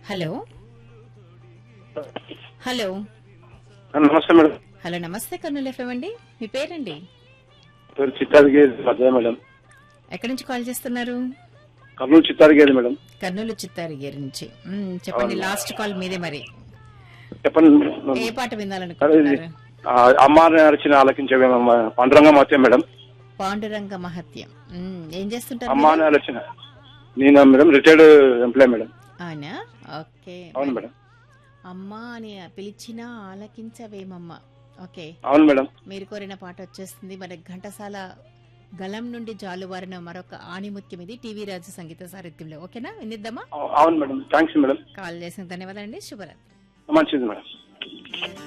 Hello hello నమస్తే madam hello నమస్తే Kurnool FM అండి మీ పేరండి పేరు చిత్తారిగేది పద్మయ్య మేడం ఎక్కడి నుంచి కాల్ చేస్తున్నారు కర్నూలు చిత్తారిగేది మేడం కర్నూలు చిత్తారిగిరి నుంచి మ్మ్, చెప్పండి లాస్ట్ కాల్ మీదే మరి చెప్పండి ఏ పాట సరే ఇది వినాలనుకుంటున్నారు ఆ, అమ్మాని అరిచిన ఆలకించే పండురంగ మత్యం మేడం పాండురంగ మహత్యం మ్మ్, ఏం చేస్తుంటారు అమ్మాని మీరు? అరిచిన నేను మేడం రిటైర్డ్ ఎంప్లాయ్ మేడం అవునా ఓకే అవును మేడం అమ్మా అని పిలిచిన ఆలకించవేమమ్మ ఓకే అవును మేడం మీరు కోరిన పాట వచ్చేస్తుంది మరి ఘంటసాల గలం నుండి జాలువారిన మరొక ఆణిముత్యం ఇది టీవీ రాజు సంగీత సారథ్యంలో ఓకేనా వినిద్దామా అవు- అవును మేడం థ్యాంక్స్ మేడం కాల్ చేసిన ధన్యవాదాలు అండి శుభరాత్రి మంచిది మేడం